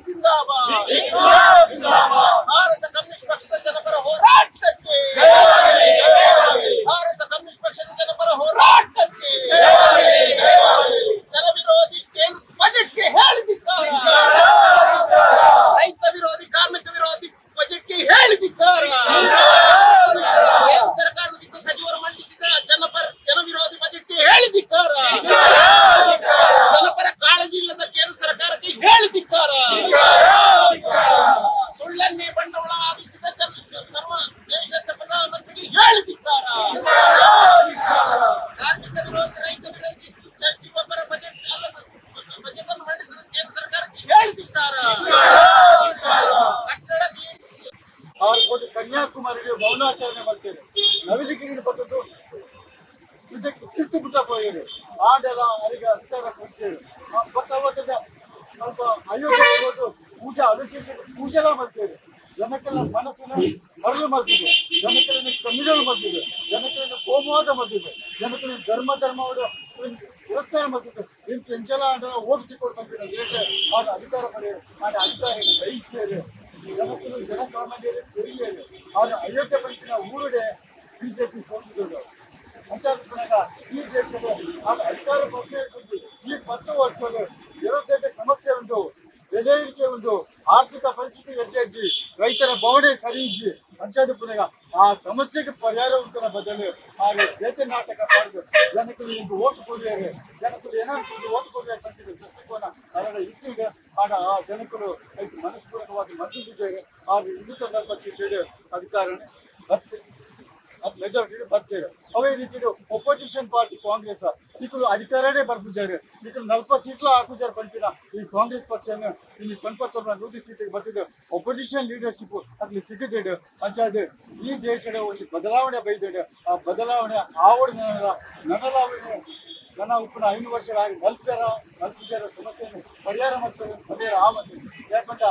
Zindabad Bharat communist ಪಕ್ಷದ ಜನಪರ ಹೋರಾಟಕ್ಕೆ ಭಾರತ ಕಮ್ಯುನಿಸ್ಟ್ ಪಕ್ಷದ ಜನಪರ ಹೋರಾಟಕ್ಕೆ ಜನ ವಿರೋಧಿ ಕೇಂದ್ರ ಬಜೆಟ್ಗೆ ಹೇಳಿದಿದ್ದಾರೆ ರೈತ ವಿರೋಧಿ ಕಾರ್ಮಿಕ ವಿರೋಧಿ ಬಜೆಟ್ಗೆ ಹೇಳಿದಿದ್ದಾರೆ ಕೇಂದ್ರ ಸರ್ಕಾರದ ವಿತ್ತ ಸಚಿವರು ಮಂಡಿಸಿದ ಜನಪರ ಜನ ವಿರೋಧಿ ಬಜೆಟ್ಗೆ ಹೇಳಿದಿದ್ದಾರ ಜನಪರ ಕಾಳಜಿ ಇಲ್ಲದ ಕೇಂದ್ರ ಸರ್ಕಾರಕ್ಕೆ ಹೇಳಿದಿದ್ದಾರ ಸುಳ್ಳನ್ನೇ ಬಂಡವಾಳವಾಗಿಸಿದ ಜನ ನಮ್ಮ ದೇಶದ ಪ್ರಧಾನಮಂತ್ರಿಗೆ ಹೇಳಿದಿದ್ದಾರ ಕಾರ್ಮಿಕ ವಿರೋಧಿ ರೈತ ವಿರೋಧಿ ಸಚಿವರ ಬಜೆಟ್ ಅಲ್ಲದ ಬಜೆಟ್ ಅನ್ನು ಮಂಡಿಸಿದ ಕೇಂದ್ರ ಸರ್ಕಾರಕ್ಕೆ ಹೇಳಿದಿದ್ದಾರ ಕಟ್ಟಡ ಬೀಡಿ ಅವ್ರು ಒಂದು ಕನ್ಯಾಕುಮಾರಿಗೆ ಮೌನಾಚರಣೆ ಮಾಡ್ತಾರೆ ನವಿಲಿಗಿರಿ ಬಂದದ್ದು ಇದಕ್ಕೆ ಕಿತ್ತು ಬಿಟ್ಟ ಹೋಗಿರಿ ಆಡೆಲ್ಲ ಅವರಿಗೆ ಅಧಿಕಾರ ಕೊಡ್ತೀರಿ ಬಟ್ ಅವತ್ತಿನ ಸ್ವಲ್ಪ ಅಯೋಧ್ಯೆ ಹೋದು ಪೂಜೆ ಅನುಶೇಷ ಪೂಜೆ ಎಲ್ಲ ಮಾಡ್ತೀರಿ ಜನಕ್ಕೆಲ್ಲ ಮನಸ್ಸಿನ ಮರಳು ಮಾಡ್ತಿದೆ ಜನಕ್ಕೆಲ್ಲ ಕಮ್ಮಿಗಳು ಮಾಡ್ತಿದೆ ಜನಕ್ಕೆಲ್ಲ ಕೋಮವಾದ ಮಾಡ್ತಿದೆ ಜನಕ್ಕೆಲ್ಲ ಧರ್ಮ ಧರ್ಮವಾದ ತಿರಸ್ಕಾರ ಮಾಡ್ತಿದೆ ಇನ್ ಕೆಂಚಲ ಆಡ ಓದಿಸಿ ಕೊಡ್ತಾರೆ ಏಕೆ ಅವ್ರ ಅಧಿಕಾರ ಪಡೆಯಿರಿ ಆಡ ಅಧಿಕಾರ ಬಯಸಿರಿ ಜನಕ್ಕೂ ಜನಸಾಮಾನ್ಯರು ತೆರಿಗೆರು ಆಗ ಅಯೋಧ್ಯೆ ಬಂದಿನ ಊರುಡೆ ಬಿಜೆಪಿ ಸೋತಿದ್ದು ಅಂಚಾದ ಈ ದೇಶದ ಆಗ ಅಧಿಕಾರ ಬಗ್ಗೆ ಈ ಹತ್ತು ವರ್ಷದ ನಿರುದ್ಯೋಗ ಸಮಸ್ಯೆ ಉಂಟು ಬೆಲೆ ಏರಿಕೆ ಉಂಟು ಆರ್ಥಿಕ ಪರಿಸ್ಥಿತಿ ಎಡ್ಡೆಜ್ಜಿ ರೈತರ ಬವಣೆ ಸರಿ ಇಜ್ಜಿ ಅಂಚಾದ ಪುನಗ ಆ ಸಮಸ್ಯೆಗೆ ಪರಿಹಾರ ಉಂಟನ ಬದಲು ಆಗ ಬೇತೆ ನಾಟಕ ಮಾಡಿದ್ರು ಜನಕ್ಕೂ ಇಂದು ಓಟ್ ಕೊಡಿಯಾರೆ ಜನಕ್ಕೂ ಏನಾಗ್ತದೆ ಓಟ್ ಕೊಡಿಯಾರೆ ಕಂಡಿದ್ದು ದೃಷ್ಟಿಕೋನ ಅವರ ಇತ್ತಿಗೆ ಆಗ ಆ ಜನಕ್ಕಳು ಐದು ಮನಸ್ಪೂರ್ವಕವಾಗಿ ಮಂದಿದ್ದಾರೆ ಆಗ ಇನ್ನೂತ ನಲವತ್ತು ಸೀಟ್ ಅಧಿಕಾರ ಬರ್ತದೆ ಅದು ಮೆಜಾರಿಟಿ ಬರ್ತಾರೆ ಅವೇ ರೀತಿ ಒಪೋಸಿಷನ್ ಪಾರ್ಟಿ ಕಾಂಗ್ರೆಸ್ ಇಕ್ಕಲು ಅಧಿಕಾರನೇ ಬರ್ತಿದ್ದಾರೆ ಇಕ್ಕಲು ನಲ್ವತ್ತು ಸೀಟ್ಲ ಹಾಕಿದ್ದಾರೆ ಪಂಪಿನ ಈ ಕಾಂಗ್ರೆಸ್ ಪಕ್ಷನ ಇಲ್ಲಿ ಸಂಪತ್ತವ್ರನ್ನ ನೂರು ಸೀಟಿಗೆ ಬರ್ತಿದೆ ಒಪೋಸಿಷನ್ ಲೀಡರ್ಶಿಪ್ ಅಲ್ಲಿ ಸಿಗದಿದೆ ಅಂಚಾದ ಈ ದೇಶದ ಒಂದು ಬದಲಾವಣೆ ಬೈದಿದೆ ಆ ಬದಲಾವಣೆ ಆವಡ ನನಲಾವಣೆ ನನ್ನ ಉಪ್ಪನ ಐದು ವರ್ಷ ಆಗಿ ನಲ್ಪರ ನಲ್ಪಿದರ ಸಮಸ್ಯೆಯನ್ನು ಪರಿಹಾರ ಮಾಡ್ತಾರೆ ಪರಿಹಾರ ಆಗುತ್ತೆ ಯಾಕಂದ್ರೆ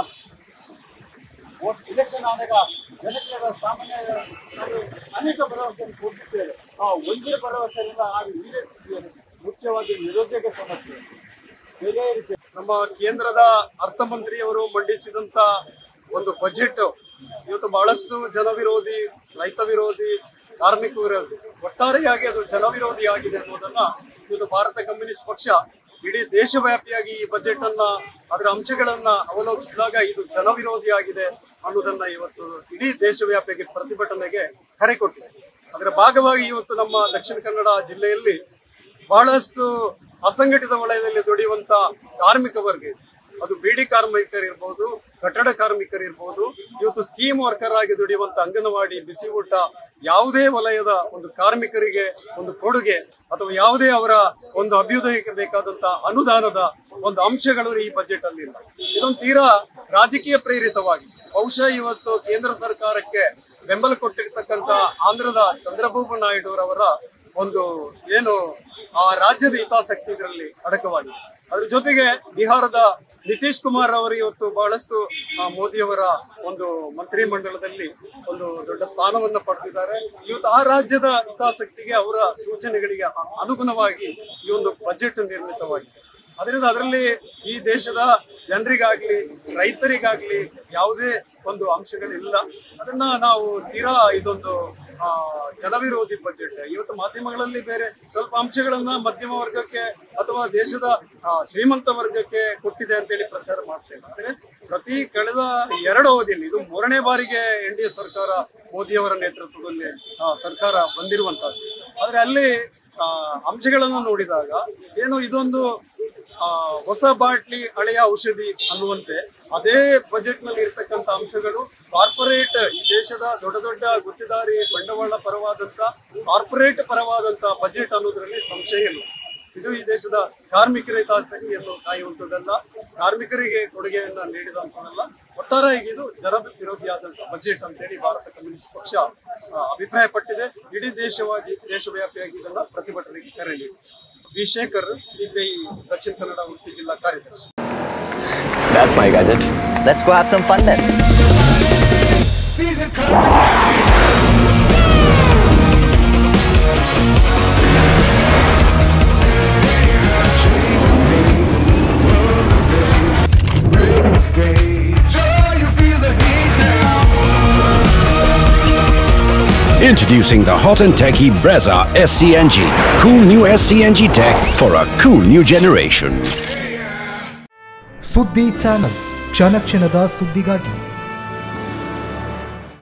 ವೋಟ್ ಇಲೆಕ್ಷನ್ ಆದಾಗ ಜನಗಳ ಸಾಮಾನ್ಯ ಜನರು ಅನೇಕ ಭರವಸೆಯನ್ನು ಕೊಟ್ಟಿದ್ದೇವೆ ಆ ಒಂದೇ ಭರವಸೆಯಿಂದ ಆಗ ಈಡೇರಿಸಿದ್ದೇನೆ ಮುಖ್ಯವಾಗಿ ನಿರುದ್ಯೋಗ ಸಮಸ್ಯೆ ಬೆಲೆ ಏರಿಕೆ ನಮ್ಮ ಕೇಂದ್ರದ ಅರ್ಥಮಂತ್ರಿಯವರು ಮಂಡಿಸಿದಂತ ಒಂದು ಬಜೆಟ್ ಇವತ್ತು ಬಹಳಷ್ಟು ಜನ ವಿರೋಧಿ ರೈತ ವಿರೋಧಿ ಕಾರ್ಮಿಕ ವಿರೋಧಿ ಒಟ್ಟಾರೆಯಾಗಿ ಅದು ಜನ ವಿರೋಧಿ ಆಗಿದೆ ಅನ್ನೋದನ್ನ ಇವತ್ತು ಭಾರತ ಕಮ್ಯುನಿಸ್ಟ್ ಪಕ್ಷ ಇಡೀ ದೇಶವ್ಯಾಪಿಯಾಗಿ ಈ ಬಜೆಟ್ ಅನ್ನ ಅದರ ಅಂಶಗಳನ್ನ ಅವಲೋಕಿಸಿದಾಗ ಇದು ಜನ ವಿರೋಧಿ ಆಗಿದೆ ಅನ್ನೋದನ್ನ ಇವತ್ತು ಇಡೀ ದೇಶವ್ಯಾಪಿಯಾಗಿ ಪ್ರತಿಭಟನೆಗೆ ಕರೆ ಕೊಟ್ಟಿದೆ ಅದರ ಭಾಗವಾಗಿ ಇವತ್ತು ನಮ್ಮ ದಕ್ಷಿಣ ಕನ್ನಡ ಜಿಲ್ಲೆಯಲ್ಲಿ ಬಹಳಷ್ಟು ಅಸಂಘಟಿತ ವಲಯದಲ್ಲಿ ದುಡಿಯುವಂತ ಕಾರ್ಮಿಕ ವರ್ಗ ಇದೆ. ಅದು ಬೀಡಿ ಕಾರ್ಮಿಕರಿರ್ಬೋದು ಕಟ್ಟಡ ಕಾರ್ಮಿಕರಿರ್ಬೋದು ಇವತ್ತು ಸ್ಕೀಮ್ ವರ್ಕರ್ ಆಗಿ ದುಡಿಯುವಂತ ಅಂಗನವಾಡಿ ಬಿಸಿ ಊಟ ಯಾವುದೇ ವಲಯದ ಒಂದು ಕಾರ್ಮಿಕರಿಗೆ ಒಂದು ಕೊಡುಗೆ ಅಥವಾ ಯಾವುದೇ ಅವರ ಒಂದು ಅಭ್ಯುದಯಕ್ಕೆ ಬೇಕಾದಂತ ಅನುದಾನದ ಒಂದು ಅಂಶಗಳು ಈ ಬಜೆಟ್ ಅಲ್ಲಿ ಇಲ್ಲ ಇದೊಂದು ತೀರಾ ರಾಜಕೀಯ ಪ್ರೇರಿತವಾಗಿ ಬಹುಶಃ ಇವತ್ತು ಕೇಂದ್ರ ಸರ್ಕಾರಕ್ಕೆ ಬೆಂಬಲ ಕೊಟ್ಟಿರ್ತಕ್ಕಂತ ಆಂಧ್ರದ ಚಂದ್ರಬಾಬು ನಾಯ್ಡುರವರ ಒಂದು ಏನು ಆ ರಾಜ್ಯದ ಹಿತಾಸಕ್ತಿ ಇದರಲ್ಲಿ ಅಡಕವಾಗಿದೆ ಅದ್ರ ಜೊತೆಗೆ ಬಿಹಾರದ ನಿತೀಶ್ ಕುಮಾರ್ ಅವರು ಇವತ್ತು ಬಹಳಷ್ಟು ಆ, ಮೋದಿಯವರ ಒಂದು ಮಂತ್ರಿ ಮಂಡಲದಲ್ಲಿ ಒಂದು ದೊಡ್ಡ ಸ್ಥಾನವನ್ನ ಪಡೆದಿದ್ದಾರೆ ಇವತ್ತು ಆ ರಾಜ್ಯದ ಹಿತಾಸಕ್ತಿಗೆ ಅವರ ಸೂಚನೆಗಳಿಗೆ ಅ- ಅನುಗುಣವಾಗಿ ಈ ಒಂದು ಬಜೆಟ್ ನಿರ್ಮಿತವಾಗಿದೆ ಅದರಿಂದ ಅದರಲ್ಲಿ ಈ ದೇಶದ ಜನರಿಗಾಗ್ಲಿ ರೈತರಿಗಾಗ್ಲಿ ಯಾವುದೇ ಒಂದು ಅಂಶಗಳಿಲ್ಲ ಅದನ್ನ ನಾವು ತೀರಾ ಇದೊಂದು ಆ, ಜನವಿರೋಧಿ ಬಜೆಟ್ ಇವತ್ತು ಮಾಧ್ಯಮಗಳಲ್ಲಿ ಬೇರೆ ಸ್ವಲ್ಪ ಅಂಶಗಳನ್ನ ಮಧ್ಯಮ ವರ್ಗಕ್ಕೆ ಅಥವಾ ದೇಶದ ಆ, ಶ್ರೀಮಂತ ವರ್ಗಕ್ಕೆ ಕೊಟ್ಟಿದೆ ಅಂತೇಳಿ ಪ್ರಚಾರ ಮಾಡ್ತೇವೆ ಆದ್ರೆ ಪ್ರತಿ ಕಳೆದ ಎರಡು ಅವಧಿಯಲ್ಲಿ ಇದು ಮೂರನೇ ಬಾರಿಗೆ ಎನ್ ಡಿ ಎ ಸರ್ಕಾರ ಮೋದಿಯವರ ನೇತೃತ್ವದಲ್ಲಿ ಆ, ಸರ್ಕಾರ ಬಂದಿರುವಂತದ್ದು ಆದ್ರೆ ಅಲ್ಲಿ ಆ, ಅಂಶಗಳನ್ನು ನೋಡಿದಾಗ ಏನು ಇದೊಂದು ಆ, ಹೊಸ ಬಾಟ್ಲಿ ಹಳೆಯ ಔಷಧಿ ಅನ್ನುವಂತೆ ಅದೇ ಬಜೆಟ್ ನಲ್ಲಿ ಇರ್ತಕ್ಕಂಥ ಅಂಶಗಳು ಕಾರ್ಪೊರೇಟ್ ಈ ದೇಶದ ದೊಡ್ಡ ದೊಡ್ಡ ಗುತ್ತಿದಾರಿ ಬಂಡವಾಳ ಪರವಾದಂತ ಕಾರ್ಪೊರೇಟ್ ಪರವಾದಂತ ಬಜೆಟ್ ಅನ್ನೋದ್ರಲ್ಲಿ ಸಂಶಯ ಇಲ್ಲ ಇದು ಈ ದೇಶದ ಕಾರ್ಮಿಕರ ಹಿತಾಸಕ್ತಿಯನ್ನು ಕಾಯುವಂಥದ್ದಲ್ಲ ಕಾರ್ಮಿಕರಿಗೆ ಕೊಡುಗೆಯನ್ನ ನೀಡಿದಂಥದ್ದಲ್ಲ ಒಟ್ಟಾರೆಯಾಗಿ ಇದು ಜನ ವಿರೋಧಿಯಾದಂಥ ಬಜೆಟ್ ಅಂತೇಳಿ ಭಾರತ ಕಮ್ಯುನಿಸ್ಟ್ ಪಕ್ಷ ಆ, ಅಭಿಪ್ರಾಯಪಟ್ಟಿದೆ ಇಡೀ ದೇಶವಾಗಿ ದೇಶವ್ಯಾಪಿಯಾಗಿ ಇದನ್ನ ಪ್ರತಿಭಟನೆಗೆ ಕರೆ ನೀಡಿದೆ ವಿ ಶೇಖರ್ ಸಿಪಿಐ ದಕ್ಷಿಣ ಕನ್ನಡ ಉಡುಪಿ ಜಿಲ್ಲಾ ಕಾರ್ಯದರ್ಶಿ That's my gadget. Let's go have some fun then. Stay Introducing the hot and techy Brezza SCNG. Cool new SCNG tech for a cool new generation. ಸುದ್ದಿ ಚಾನಲ್ ಕ್ಷಣ ಕ್ಷಣದ ಸುದ್ದಿಗಾಗಿ